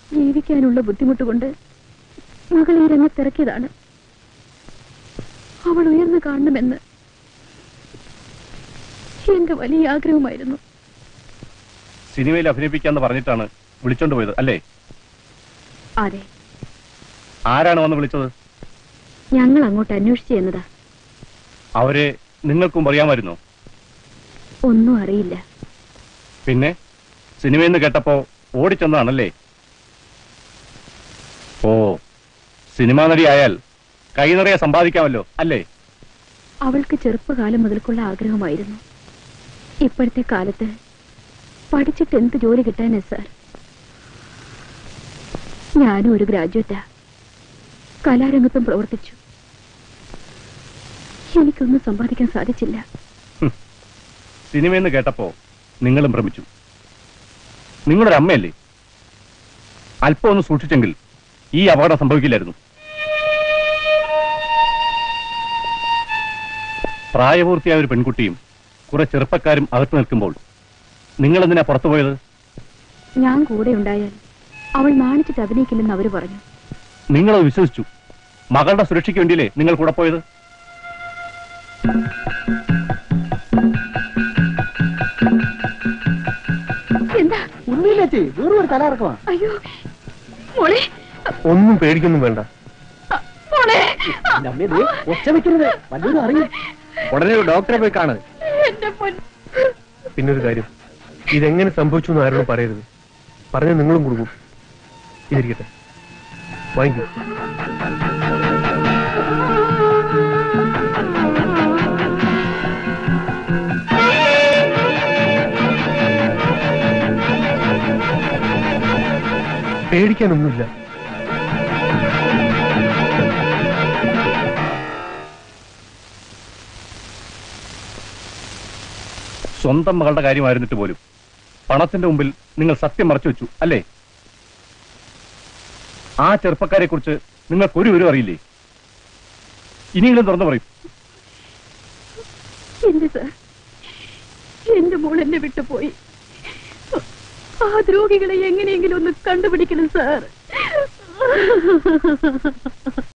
ജീവിക്കാനുള്ള ബുദ്ധിമുട്ട് കൊണ്ട് മകളെ ഈ രംഗത്തിറക്കിയതാണ് അവൾ ഉയർന്നു കാണണമെന്ന് എന്റെ വലിയ ആഗ്രഹമായിരുന്നു സിനിമയിൽ അഭിനയിപ്പിക്കാന്ന് പറഞ്ഞിട്ടാണ് വിളിച്ചോണ്ട് പോയത് അല്ലേ അതെ ആരാണ് വന്ന് വിളിച്ചത് ഞങ്ങൾ അങ്ങോട്ട് അന്വേഷിച്ചു എന്നതാ അവരെ നിങ്ങൾക്കും അറിയാമായിരുന്നോ ഒന്നും അറിയില്ല പിന്നെ സിനിമയെന്ന് കേട്ടപ്പോ ഓടിച്ചെന്നാണല്ലേ ഓ സിനിമാ നടി ആയാൽ കൈ നിറയെ സമ്പാദിക്കാമല്ലോ അല്ലേ അവൾക്ക് ചെറുപ്പകാലം മുതൽക്കുള്ള ആഗ്രഹമായിരുന്നു ഇപ്പോഴത്തെ കാലത്ത് പഠിച്ചിട്ട് എന്ത് ജോലി കിട്ടാനാ സാർ ഞാനും ഒരു ഗ്രാജുവേറ്റാ കലാരംഗത്തും പ്രവർത്തിച്ചു എനിക്കൊന്നും സമ്പാദിക്കാൻ സാധിച്ചില്ല സിനിമയെന്ന് കേട്ടപ്പോ നിങ്ങളും ഭ്രമിച്ചു നിങ്ങളൊരു അമ്മയല്ലേ അല്പം ഒന്ന് സൂക്ഷിച്ചെങ്കിൽ ഈ അപകടം സംഭവിക്കില്ലായിരുന്നു പ്രായപൂർത്തിയായ ഒരു പെൺകുട്ടിയും കുറെ ചെറുപ്പക്കാരും അകത്ത് നിൽക്കുമ്പോൾ നിങ്ങൾ എന്തിനാ പുറത്തുപോയത് ഞാൻ കൂടെ ഉണ്ടായാൽ അവൾ നാണിച്ചിട്ട് അഭിനയിക്കില്ലെന്ന് അവര് പറഞ്ഞു നിങ്ങളത് വിശ്വസിച്ചു മകളുടെ സുരക്ഷയ്ക്ക് വേണ്ടിയല്ലേ നിങ്ങൾ കൂടെ പോയത് എന്താ ഒന്നുമില്ല ചേച്ചി വെറും ഒരു തലയിറക്കമാ അയ്യോ മോളെ ഒന്നും പേടിക്കൊന്നും വേണ്ട മോളെ നമ്മെ ദേ ഒച്ച വെക്കരുത് വല്ലതും അറിയും ഉടനെ ഒരു ഡോക്ടറെ പോയി കാണ് എന്റെ പൊൻ പിന്നൊരു കാര്യം ഇതെങ്ങനെ സംഭവിച്ചു എന്ന് ആരോടും പറയരുത് പറഞ്ഞ നിങ്ങളും കൊടുക്കും ഇതിരിക്കട്ടെ വാങ്ങിക്കൂ പേടിക്കാനൊന്നുമില്ല സ്വന്തം മകളുടെ കാര്യമായിരുന്നിട്ട് പോലും പണത്തിന്റെ മുമ്പിൽ നിങ്ങൾ സത്യം മറച്ചു വെച്ചു അല്ലേ ആ ചെറുപ്പക്കാരെ കുറിച്ച് നിങ്ങൾക്ക് ഒരു വിവരം അറിയില്ലേ ഇനിയെങ്കിലും തുറന്നു പറയും എന്റെ സാർ എന്റെ മോൾ എന്നെ വിട്ടുപോയി ആ ദ്രോഹികളെ എങ്ങനെയെങ്കിലും ഒന്ന് കണ്ടുപിടിക്കണം സാർ